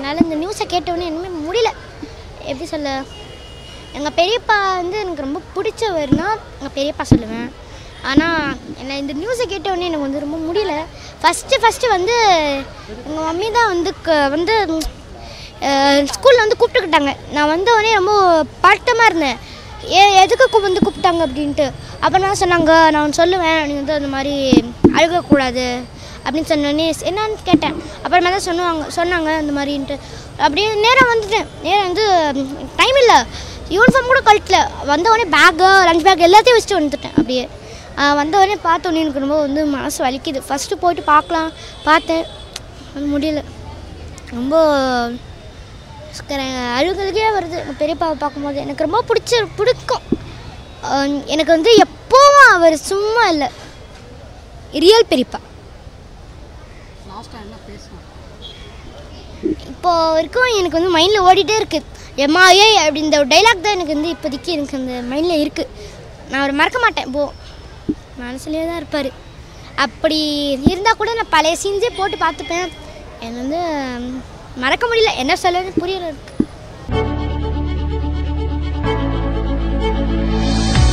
என்னால் இந்த நியூஸை கேட்டவுடனே எதுவுமே முடியல எப்படி சொல்ல எங்கள் பெரியப்பா வந்து எனக்கு ரொம்ப பிடிச்சவர்னா எங்கள் பெரியப்பா சொல்லுவேன் ஆனால் என்ன இந்த நியூஸை கேட்டவுடனே எனக்கு வந்து ரொம்ப முடியல ஃபஸ்ட்டு ஃபஸ்ட்டு வந்து எங்கள் மம்மி தான் வந்து க- வந்து ஸ்கூலில் வந்து கூப்பிட்டுக்கிட்டாங்க நான் வந்த உடனே ரொம்ப பட்டமாக இருந்தேன் ஏ எதுக்கு கூ- வந்து கூப்பிட்டாங்க அப்படின்ட்டு அப்போ நான் சொன்னாங்க நான் ஒன்று சொல்லுவேன் நீ வந்து அந்த மாதிரி அழுகக்கூடாது அப்படின்னு சொன்னோடனே என்னன்னு கேட்டேன் அப்புறமா தான் சொன்னாங்க சொன்னாங்க அந்த மாதிரின்ட்டு அப்படியே நேரம் வந்துட்டேன் நேரம் வந்து டைம் இல்லை யூனிஃபார்ம் கூட கழட்டல வந்த உடனே பேக்கு லஞ்ச் பேக் எல்லாத்தையும் வச்சுட்டு வந்துட்டேன் அப்படியே ஆஹ் வந்த உடனே பார்த்த உடனே எனக்கு ரொம்ப வந்து மனசு வலிக்குது ஃபஸ்ட்டு போயிட்டு பார்க்கலாம் பார்த்தேன் அது முடியல ரொம்ப அழுகழுகே வருது எங்கள் பெரியப்பாவை பார்க்கும்போது எனக்கு ரொம்ப பிடிச்ச பிடிக்கும் ஆஹ் எனக்கு வந்து எப்போவும் அவர் சும்மா இல்லை ரியல் பெரியப்பா லாஸ்ட்டாக என்ன பேசணும் இப்போ வரைக்கும் எனக்கு வந்து மைண்டில் ஓடிட்டே இருக்கு எம்மா ஏ அப்படி இந்த டைலாக் தான் எனக்கு வந்து இப்போதைக்கு எனக்கு அந்த மைண்டில் இருக்குது நான் அவரை மறக்க மாட்டேன் போ மனசுலேயே தான் இருப்பார் அப்படி இருந்தால் கூட நான் பழைய சீன்ஸே போட்டு பார்த்துப்பேன் எனக்கு வந்து ம், மறக்க முடியல என்ன சொல்லணும்னு புரியல இருக்கு